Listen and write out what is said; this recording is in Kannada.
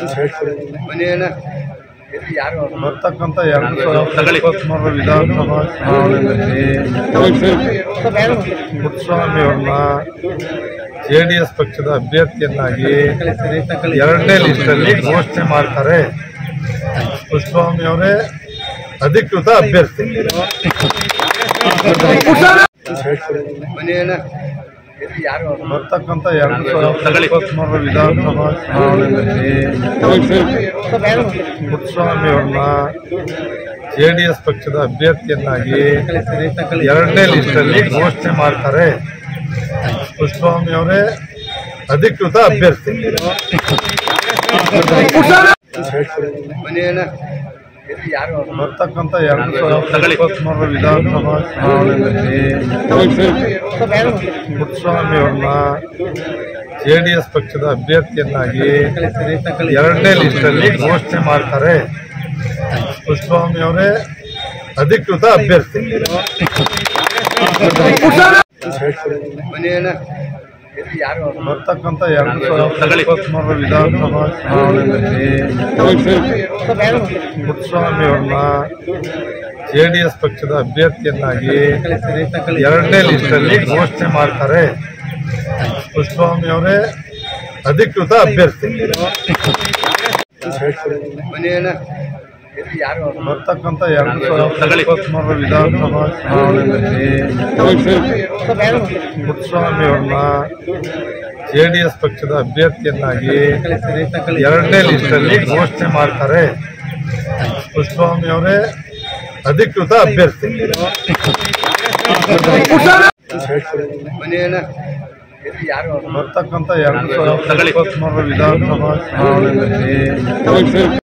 ಬರ್ತಕ್ಕಂಥ ಎರಡು ಸಾವಿರದ ಇಪ್ಪತ್ತ್ಮೂರರ ವಿಧಾನಸಭಾ ಚುನಾವಣೆಯಲ್ಲಿ ಪುಟ್ಟಸ್ವಾಮಿಯವ್ರನ್ನ ಜೆ ಡಿ ಎಸ್ ಪಕ್ಷದ ಅಭ್ಯರ್ಥಿಯನ್ನಾಗಿ ಎರಡನೇ ಲಿಸ್ಟಲ್ಲಿ ಘೋಷಣೆ ಮಾಡ್ತಾರೆ ಪುಟ್ಟಸ್ವಾಮಿ ಅವರೇ ಅಧಿಕೃತ ಅಭ್ಯರ್ಥಿ ಬರ್ತಕ್ಕಂಥ ಎರಡು ಸಾವಿರದ ಇಪ್ಪತ್ತ್ಮೂರರ ವಿಧಾನಸಭಾ ಚುನಾವಣೆಯಲ್ಲಿ ಪುಟ್ಟಸ್ವಾಮಿಯವ್ರನ್ನ ಜೆ ಡಿ ಎಸ್ ಪಕ್ಷದ ಅಭ್ಯರ್ಥಿಯನ್ನಾಗಿ ಎರಡನೇ ಲಿಸ್ಟಲ್ಲಿ ಘೋಷಣೆ ಮಾಡ್ತಾರೆ ಪುಟ್ಟಸ್ವಾಮಿ ಅವರೇ ಅಧಿಕೃತ ಅಭ್ಯರ್ಥಿ ಬರ್ತಕ್ಕಂಥ ಎರಡು ಸಾವಿರದ ಇಪ್ಪತ್ತ್ಮೂರರ ವಿಧಾನಸಭಾ ಚುನಾವಣೆಯಲ್ಲಿ ಪುಟ್ಟಸ್ವಾಮಿಯವ್ರನ್ನ ಜೆ ಡಿ ಎಸ್ ಪಕ್ಷದ ಅಭ್ಯರ್ಥಿಯನ್ನಾಗಿ ಎರಡನೇ ಲಿಸ್ಟಲ್ಲಿ ಘೋಷಣೆ ಮಾಡ್ತಾರೆ ಪುಟ್ಟಸ್ವಾಮಿ ಅವರೇ ಅಧಿಕೃತ ಅಭ್ಯರ್ಥಿ ಬರ್ತಕ್ಕಂಥ ಎರಡು ಸಾವಿರದ ಇಪ್ಪತ್ತ್ಮೂರರ ವಿಧಾನಸಭಾ ಚುನಾವಣೆಯಲ್ಲಿ ಪುಟ್ಟಸ್ವಾಮಿಯವ್ರನ್ನ ಜೆ ಡಿ ಎಸ್ ಪಕ್ಷದ ಅಭ್ಯರ್ಥಿಯನ್ನಾಗಿ ಎರಡನೇ ಲಿಸ್ಟಲ್ಲಿ ಘೋಷಣೆ ಮಾಡ್ತಾರೆ ಪುಟ್ಟಸ್ವಾಮಿ ಅವರೇ ಅಧಿಕೃತ ಅಭ್ಯರ್ಥಿ ಬರ್ತಕ್ಕಂಥ ಎರಡು ಸಾವಿರದ ಇಪ್ಪತ್ತ್ಮೂರರ ವಿಧಾನಸಭಾ ಚುನಾವಣೆಯಲ್ಲಿ ಪುಟ್ಟಸ್ವಾಮಿಯವ್ರನ್ನ ಜೆ ಡಿ ಎಸ್ ಪಕ್ಷದ ಅಭ್ಯರ್ಥಿಯನ್ನಾಗಿ ಎರಡನೇ ಲಿಸ್ಟಲ್ಲಿ ಘೋಷಣೆ ಮಾಡ್ತಾರೆ ಪುಟ್ಟಸ್ವಾಮಿ ಅವರೇ ಅಧಿಕೃತ ಅಭ್ಯರ್ಥಿ ಬರ್ತಕ್ಕಂಥ ಎರಡು ಸಾವಿರದ ಇಪ್ಪತ್ತ್ಮೂರರ ವಿಧಾನಸಭಾ ಚುನಾವಣೆಯಲ್ಲಿ